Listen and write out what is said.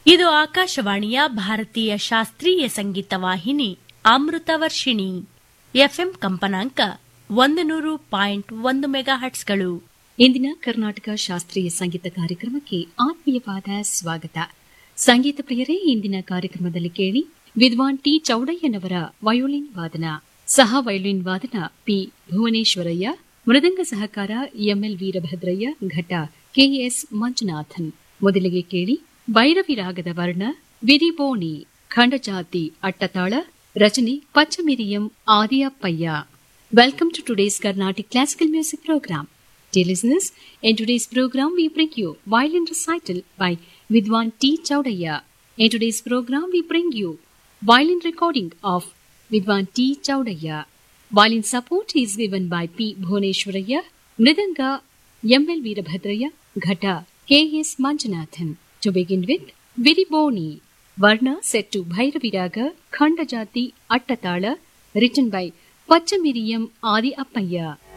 ಇದು ಆಕಾಶವಾಣಿಯ ಭಾರತೀಯ ಶಾಸ್ತ್ರೀಯ ಸಂಗೀತ ವಾಹಿನಿ ಅಮೃತ ವರ್ಷಿಣಿ ಎಫ್ಎಂ ಕಂಪನಾಂಕ ಒಂದು ನೂರು ಪಾಯಿಂಟ್ ಒಂದು ಮೆಗಾ ಹಟ್ಸ್ಗಳು ಇಂದಿನ ಕರ್ನಾಟಕ ಶಾಸ್ತ್ರೀಯ ಸಂಗೀತ ಕಾರ್ಯಕ್ರಮಕ್ಕೆ ಆತ್ಮೀಯವಾದ ಸ್ವಾಗತ ಸಂಗೀತ ಪ್ರಿಯರೇ ಇಂದಿನ ಕಾರ್ಯಕ್ರಮದಲ್ಲಿ ಕೇಳಿ ವಿದ್ವಾನ್ ಟಿ ಚೌಡಯ್ಯನವರ ವಯೋಲಿನ್ ವಾದನ ಸಹ ವಯೋಲಿನ್ ವಾದನ ಪಿ ಭುವನೇಶ್ವರಯ್ಯ ಮೃದಂಗ ಸಹಕಾರ ಎಂಎಲ್ ವೀರಭದ್ರಯ್ಯ ಘಟ ಕೆಎಸ್ ಮಂಜುನಾಥನ್ ಮೊದಲಿಗೆ ಕೇಳಿ ಭೈರವಿ ರಾಗದ ವರ್ಣ ವಿರಿಬೋಣಿ ಖಂಡಜಾತಿ ಅಟ್ಟತಾಳ ರಚನೆ ಪಚ್ಚಮಿರಿಯಂ ಆದಿಯಪ್ಪಯ್ಯ Welcome to today's Carnatic Classical Music Program. Dear listeners, in today's program we bring you violin recital by Vidwan T. Chaudaya. In today's program we bring you violin recording of Vidwan T. Chaudaya. Violin support is given by P. Bhuneshwaraya, Mridanga, M.L. Veerabhadraya, Ghata, K.S. Manjanathan. To begin with, Viriboni, Varna set to Bhairaviraga, Khandajati, Attatala, written by Pachamiriam Adi Appaya.